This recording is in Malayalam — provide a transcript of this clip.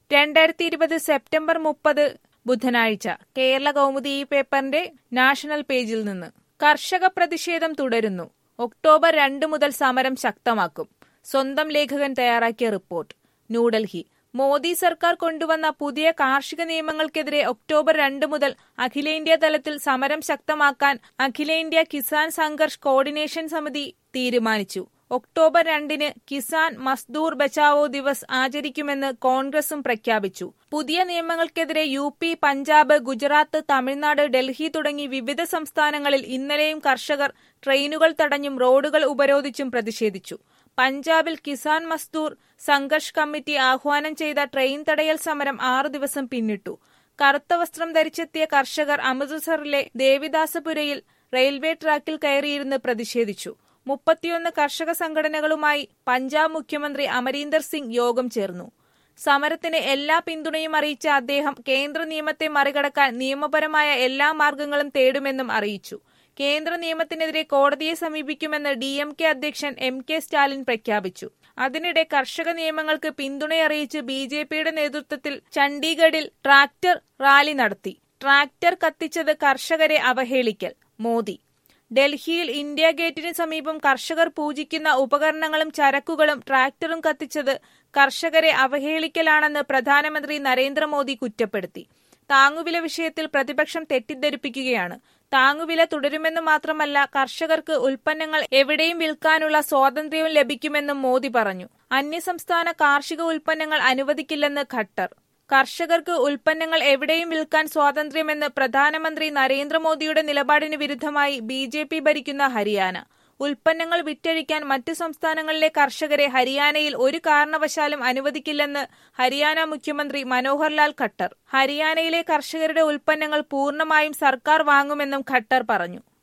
രണ്ടായിരത്തി ഇരുപത് സെപ്റ്റംബർ മുപ്പത് ബുധനാഴ്ച കേരള കൗമുദി ഈ പേപ്പറിന്റെ നാഷണൽ പേജിൽ നിന്ന് കർഷക പ്രതിഷേധം തുടരുന്നു ഒക്ടോബർ രണ്ട് മുതൽ സമരം ശക്തമാക്കും സ്വന്തം ലേഖകൻ തയ്യാറാക്കിയ റിപ്പോർട്ട് ന്യൂഡൽഹി മോദി സർക്കാർ കൊണ്ടുവന്ന പുതിയ കാർഷിക നിയമങ്ങൾക്കെതിരെ ഒക്ടോബർ രണ്ട് മുതൽ അഖിലേന്ത്യാ തലത്തിൽ സമരം ശക്തമാക്കാൻ അഖിലേന്ത്യാ കിസാൻ സംഘർഷ് കോർഡിനേഷൻ സമിതി തീരുമാനിച്ചു ഒക്ടോബർ രണ്ടിന് കിസാൻ മസ്ദൂർ ബച്ചാവോ ദിവസ് ആചരിക്കുമെന്ന് കോൺഗ്രസും പ്രഖ്യാപിച്ചു പുതിയ നിയമങ്ങൾക്കെതിരെ യു പി പഞ്ചാബ് ഗുജറാത്ത് തമിഴ്നാട് ഡൽഹി തുടങ്ങി വിവിധ സംസ്ഥാനങ്ങളിൽ ഇന്നലെയും കർഷകർ ട്രെയിനുകൾ തടഞ്ഞും റോഡുകൾ ഉപരോധിച്ചും പ്രതിഷേധിച്ചു പഞ്ചാബിൽ കിസാൻ മസ്ദൂർ സംഘർഷ് കമ്മിറ്റി ആഹ്വാനം ചെയ്ത ട്രെയിൻ തടയൽ സമരം ആറു ദിവസം പിന്നിട്ടു കറുത്ത വസ്ത്രം ധരിച്ചെത്തിയ കർഷകർ അമൃത്സറിലെ ദേവിദാസപുരയിൽ റെയിൽവേ ട്രാക്കിൽ കയറിയിരുന്ന് പ്രതിഷേധിച്ചു മുപ്പത്തിയൊന്ന് കർഷക സംഘടനകളുമായി പഞ്ചാബ് മുഖ്യമന്ത്രി അമരീന്ദർ സിംഗ് യോഗം ചേർന്നു സമരത്തിന് എല്ലാ പിന്തുണയും അറിയിച്ച അദ്ദേഹം കേന്ദ്ര നിയമത്തെ മറികടക്കാൻ നിയമപരമായ എല്ലാ മാർഗങ്ങളും തേടുമെന്നും അറിയിച്ചു കേന്ദ്ര നിയമത്തിനെതിരെ കോടതിയെ സമീപിക്കുമെന്ന് ഡി എം കെ അധ്യക്ഷൻ എം കെ സ്റ്റാലിൻ പ്രഖ്യാപിച്ചു അതിനിടെ കർഷക നിയമങ്ങൾക്ക് പിന്തുണയറിയിച്ച് ബി ജെ പിയുടെ നേതൃത്വത്തിൽ ചണ്ഡീഗഡിൽ ട്രാക്ടർ റാലി നടത്തി ട്രാക്ടർ കത്തിച്ചത് കർഷകരെ അവഹേളിക്കൽ മോദി ഡൽഹിയിൽ ഇന്ത്യ ഗേറ്റിന് സമീപം കർഷകർ പൂജിക്കുന്ന ഉപകരണങ്ങളും ചരക്കുകളും ട്രാക്ടറും കത്തിച്ചത് കർഷകരെ അവഹേളിക്കലാണെന്ന് പ്രധാനമന്ത്രി നരേന്ദ്രമോദി കുറ്റപ്പെടുത്തി താങ്ങുവില വിഷയത്തിൽ പ്രതിപക്ഷം തെറ്റിദ്ധരിപ്പിക്കുകയാണ് താങ്ങുവില തുടരുമെന്ന് മാത്രമല്ല കർഷകർക്ക് ഉൽപ്പന്നങ്ങൾ എവിടെയും വിൽക്കാനുള്ള സ്വാതന്ത്ര്യവും ലഭിക്കുമെന്നും മോദി പറഞ്ഞു അന്യസംസ്ഥാന കാർഷിക ഉൽപ്പന്നങ്ങൾ അനുവദിക്കില്ലെന്ന് ഖട്ടർ കർഷകർക്ക് ഉൽപ്പന്നങ്ങൾ എവിടെയും വിൽക്കാൻ സ്വാതന്ത്ര്യമെന്ന് പ്രധാനമന്ത്രി നരേന്ദ്രമോദിയുടെ നിലപാടിന് വിരുദ്ധമായി ബി ജെ പി ഭരിക്കുന്ന ഹരിയാന ഉൽപ്പന്നങ്ങൾ വിറ്റഴിക്കാൻ മറ്റു സംസ്ഥാനങ്ങളിലെ കർഷകരെ ഹരിയാനയിൽ ഒരു കാരണവശാലും അനുവദിക്കില്ലെന്ന് ഹരിയാന മുഖ്യമന്ത്രി മനോഹർലാൽ ഖട്ടർ ഹരിയാനയിലെ കർഷകരുടെ ഉൽപ്പന്നങ്ങൾ പൂർണ്ണമായും സർക്കാർ വാങ്ങുമെന്നും ഖട്ടർ പറഞ്ഞു